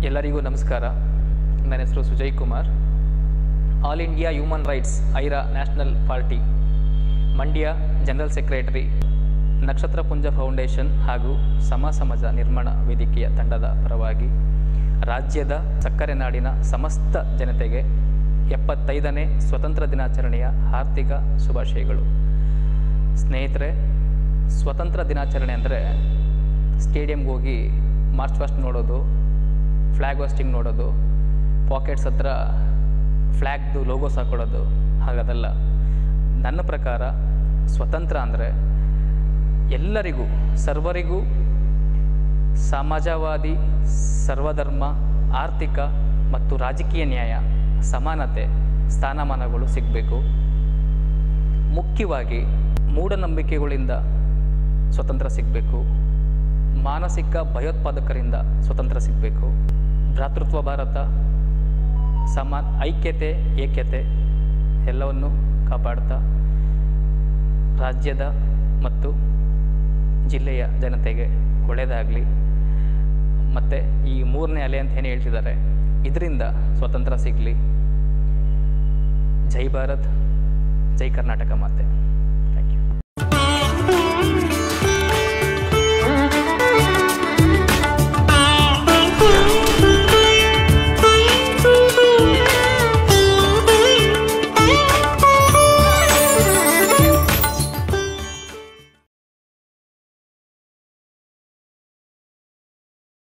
ಎಲ್ಲರಿಗೂ ನಮಸ್ಕಾರ ನನ್ನ ಹೆಸರು Sujay Kumar all India human rights ಐರಾ national party Mandya general secretary Nakshatrapunja foundation ಹಾಗೂ ಸಮ ಸಮಾಜ ನಿರ್ಮಾಣ ವೇದಿಕೆಯ ತಂಡದ ಪರವಾಗಿ ರಾಜ್ಯದ ಸಕ್ಕರೆ ನಾಡಿನ ಸಮಸ್ತ ಜನತೆಗೆ ಎಪ್ಪತ್ತೈದನೇ ಸ್ವತಂತ್ರ ದಿನಾಚರಣೆಯ ಆರ್ಥಿಕ ಶುಭಾಶಯಗಳು ಸ್ನೇಹಿತರೆ ಸ್ವತಂತ್ರ ದಿನಾಚರಣೆ ಅಂದರೆ ಸ್ಟೇಡಿಯಂಗೆ ಹೋಗಿ ಮಾರ್ಚ್ ಫಸ್ಟ್ ನೋಡೋದು ಫ್ಲ್ಯಾಗ್ ಹೋಸ್ಟಿಂಗ್ ನೋಡೋದು ಪಾಕೆಟ್ಸ್ ಹತ್ರ ಫ್ಲ್ಯಾಗ್ದು ಲೋಗೋಸ್ ಹಾಕೊಳ್ಳೋದು ಹಾಗದಲ್ಲ ನನ್ನ ಪ್ರಕಾರ ಸ್ವತಂತ್ರ ಅಂದರೆ ಎಲ್ಲರಿಗೂ ಸರ್ವರಿಗೂ ಸಮಾಜವಾದಿ ಸರ್ವಧರ್ಮ ಆರ್ಥಿಕ ಮತ್ತು ರಾಜಕೀಯ ನ್ಯಾಯ ಸಮಾನತೆ ಸ್ಥಾನಮಾನಗಳು ಸಿಗಬೇಕು ಮುಖ್ಯವಾಗಿ ಮೂಢನಂಬಿಕೆಗಳಿಂದ ಸ್ವತಂತ್ರ ಸಿಗಬೇಕು ಮಾನಸಿಕ ಭಯೋತ್ಪಾದಕರಿಂದ ಸ್ವತಂತ್ರ ಸಿಗಬೇಕು ಭ್ರಾತೃತ್ವ ಭಾರತ ಸಮ ಐಕ್ಯತೆ ಏಕ್ಯತೆ ಎಲ್ಲವನ್ನು ಕಾಪಾಡ್ತಾ ರಾಜ್ಯದ ಮತ್ತು ಜಿಲ್ಲೆಯ ಜನತೆಗೆ ಒಳ್ಳೆಯದಾಗಲಿ ಮತ್ತು ಈ ಮೂರನೇ ಅಲೆ ಅಂತ ಏನು ಹೇಳ್ತಿದ್ದಾರೆ ಇದರಿಂದ ಸ್ವತಂತ್ರ ಸಿಗಲಿ ಜೈ ಭಾರತ್ ಜೈ ಕರ್ನಾಟಕ ಮಾತೆ ಥ್ಯಾಂಕ್ ಯು